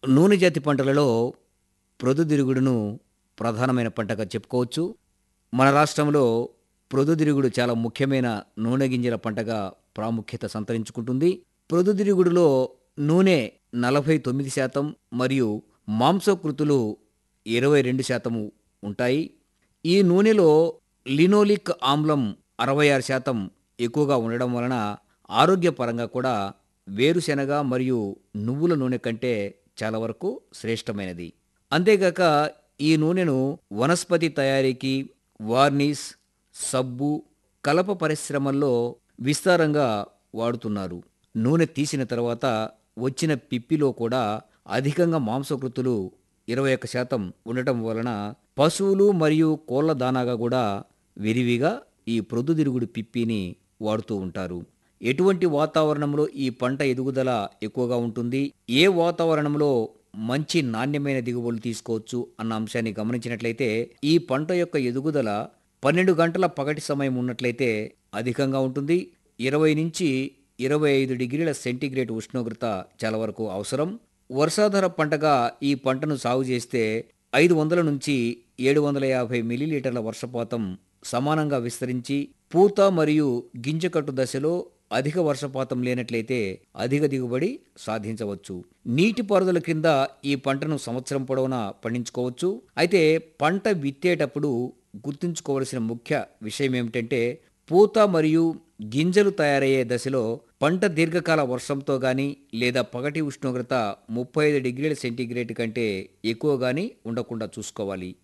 నూనె జాతి పంటలలో ప్రొద్దుతిరుగుడును ప్రధానమైన పంటగా చెప్పుకోవచ్చు మన రాష్ట్రంలో ప్రొద్దుతిరుగుడు చాలా ముఖ్యమైన నూనె గింజల పంటగా ప్రాముఖ్యత సంతరించుకుంటుంది ప్రొద్దుతిరుగుడులో నూనె నలభై తొమ్మిది శాతం మరియు మాంసకృతులు ఇరవై రెండు శాతము ఉంటాయి ఈ నూనెలో లినోలిక్ ఆమ్లం అరవై ఆరు శాతం ఎక్కువగా ఉండడం వలన ఆరోగ్యపరంగా కూడా వేరుశెనగ మరియు నువ్వుల నూనె కంటే చాలా వరకు శ్రేష్టమైనది అంతేగాక ఈ నూనెను వనస్పతి తయారీకి వార్నిష్ సబ్బు కలప పరిశ్రమల్లో విస్తారంగా వాడుతున్నారు నూనె తీసిన తర్వాత వచ్చిన పిప్పిలో కూడా అధికంగా మాంసకృతులు ఇరవై ఒక్క శాతం ఉండటం వలన పశువులు మరియు కోళ్ల దానాగా కూడా విరివిగా ఈ ప్రొద్దుతిరుగుడు పిప్పిని వాడుతూ ఉంటారు ఎటువంటి వాతావరణంలో ఈ పంట ఎదుగుదల ఎక్కువగా ఉంటుంది ఏ వాతావరణంలో మంచి నాణ్యమైన దిగుబడులు తీసుకోవచ్చు అన్న అంశాన్ని గమనించినట్లయితే ఈ పంట యొక్క ఎదుగుదల పన్నెండు గంటల పగటి సమయం ఉన్నట్లయితే అధికంగా ఉంటుంది ఇరవై నుంచి ఇరవై ఐదు డిగ్రీల సెంటీగ్రేడ్ ఉష్ణోగ్రత చాలా వరకు అవసరం వర్షాధార పంటగా ఈ పంటను సాగు చేస్తే ఐదు వందల నుంచి ఏడు వందల యాభై మిల్లీలీటర్ల వర్షపాతం సమానంగా విస్తరించి పూత మరియు గింజకట్టు దశలో అధిక వర్షపాతం లేనట్లయితే అధిక దిగుబడి సాధించవచ్చు నీటిపారుదల కింద ఈ పంటను సంవత్సరం పొడవునా పండించుకోవచ్చు అయితే పంట విత్తేటప్పుడు గుర్తుంచుకోవలసిన ముఖ్య విషయం ఏమిటంటే పూత మరియు గింజలు తయారయ్యే దశలో పంట దీర్ఘకాల వర్షంతో గాని లేదా పగటి ఉష్ణోగ్రత ముప్పై ఐదు డిగ్రీల సెంటీగ్రేడ్ కంటే ఎక్కువ గాని ఉండకుండా చూసుకోవాలి